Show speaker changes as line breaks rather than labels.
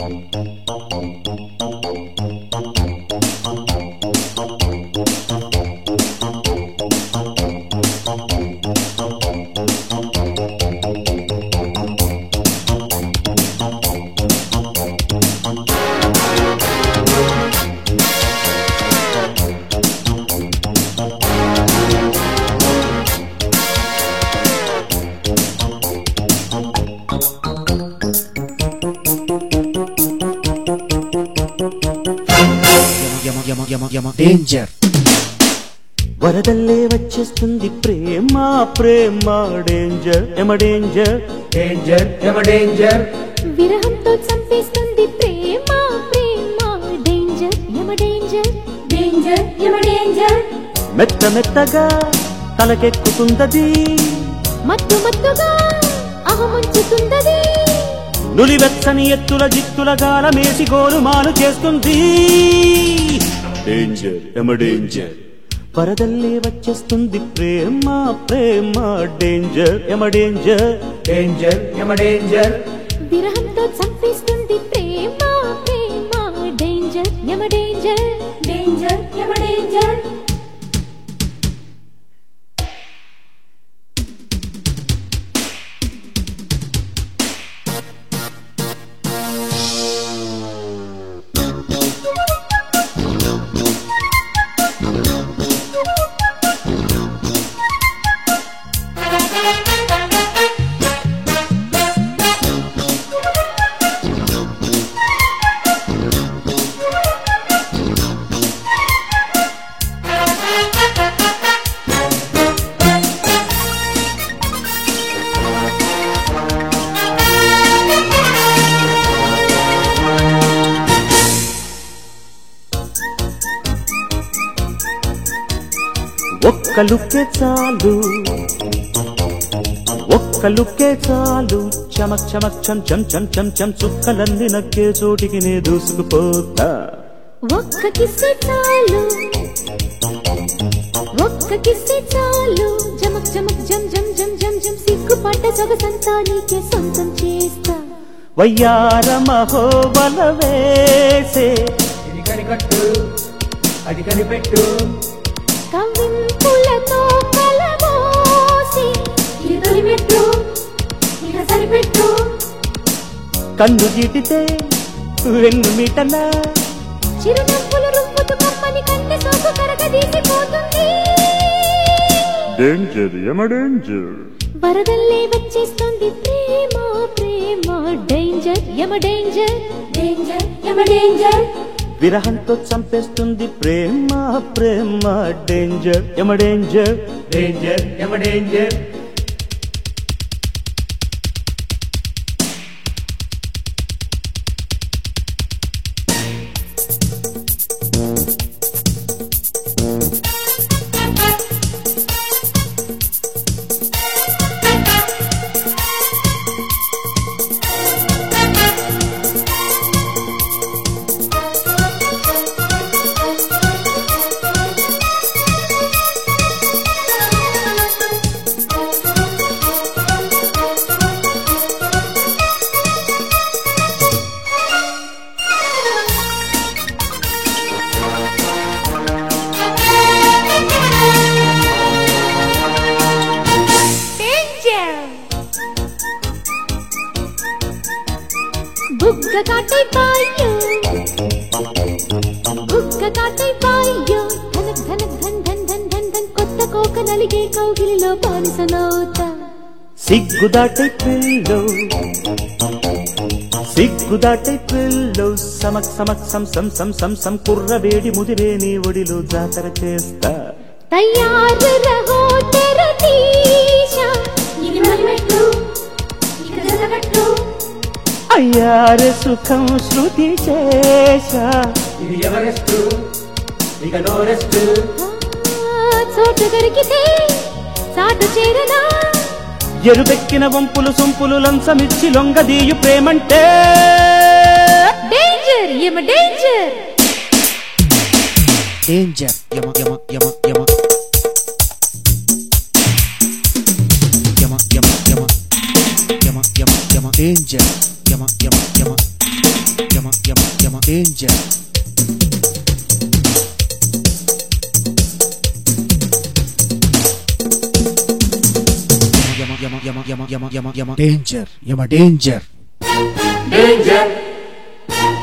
యమ యమ యమ యమ డేంజర్
వరదల్లే వచ్చేస్తుంది ప్రేమ ప్రేమ డేంజర్ ఎమ డేంజర్
డేంజర్ ఎమ డేంజర్
విరహంతో చంపేస్తుంది ప్రేమ ప్రేమ డేంజర్ యమ డేంజర్ డేంజర్ యమ డేంజర్
మెత్త మెత్తగా తలకెక్కుతుందది
మత్తు మత్తుగా అహముంచుతున్నది
నులివెచ్చని ఎత్తుల జిత్తుల గాలమేసి గోలుమాలు చేస్తుంది డేంజర్ ఎమ డేంజర్ వరదల్లే వచ్చేస్తుంది ప్రేమ ప్రేమ డేంజర్ ఎమ డేంజర్
డేంజర్ ఎమ డేంజర్
విరహంతో చంపేస్తుంది ప్రేమ ప్రేమ డేంజర్ యమ డేంజర్ డేంజర్ యమ డేంజర్
ఒక్క లుక్కే చాలు ఒక్క లుక్కే చాలు చమక్ చమక్ చం చం చం చం చం చుక్కలన్నీ నక్కే చోటికి నే దూసుకుపోతా
ఒక్క కిస్సే చాలు ఒక్క కిస్సే చాలు జమక్ జమక్ జం జం జం జం జం సిగ్గుపడ్డ సొగసంతా నీకే సొంతం చేస్తా
వయ్యార మహోబల వేసే
ఇది కనికట్టు అది కనిపెట్టు
కవ్వింపులతో కలబోసి ఇది తొలిమెట్టు ఇక సరిపెట్టు
కన్ను గీటితే వెన్ను మీటనా
చిరునవ్వులు రువ్వుతూ కమ్మని కంటి సోకు కరగదీసిపోతుంది
డేంజర్ ఎమ డేంజర్
వరదల్లే వచ్చేస్తుంది ప్రేమ ప్రేమ డేంజర్ యమ డేంజర్ డేంజర్ యమ డేంజర్
విరహంతో చంపేస్తుంది ప్రేమ ప్రేమ డేంజర్ ఎమ డేంజర్
డేంజర్ ఎమ డేంజర్
బుగ్గ కాటై పాయ్యో బుగ్గ కాటై పాయ్యో ధనక్ ధనక్ ధన్ ధన్ ధన్ ధన్ ధన్ కొత్త కోక నలిగే కౌగిలిలో బానిసనవుతా
సిగ్గుదాటై పిల్లో సిగ్గుదాటై పిల్లో సమక్ సమక్ సం సం సం సం సం కుర్ర వేడి ముదిరే నీ ఒడిలో జాతర చేస్తా
తయారు రహో తెర తీశా ఇది మలిమెట్టు ఇక జతగట్టు
అయ్యారే సుఖం శృతి చేశా
ఇది ఎవరెస్ట్ ఇక నో రెస్ట్
ఆ, చోటు దొరికితే చాటు చేరనా
ఎరుపెక్కిన వంపులు సొంపులు లంచమిచ్చి లొంగదీయు ప్రేమంటే
డేంజర్ యమ డేంజర్
డేంజర్ యమ యమ యమ యమ యమ యమ యమ యమ యమ యమ డేంజర్ యమ యమ యమ యమ యమ యమ డేంజర్ యమ యమ యమ యమ యమ యమ యమ డేంజర్ యమ డేంజర్
Danger.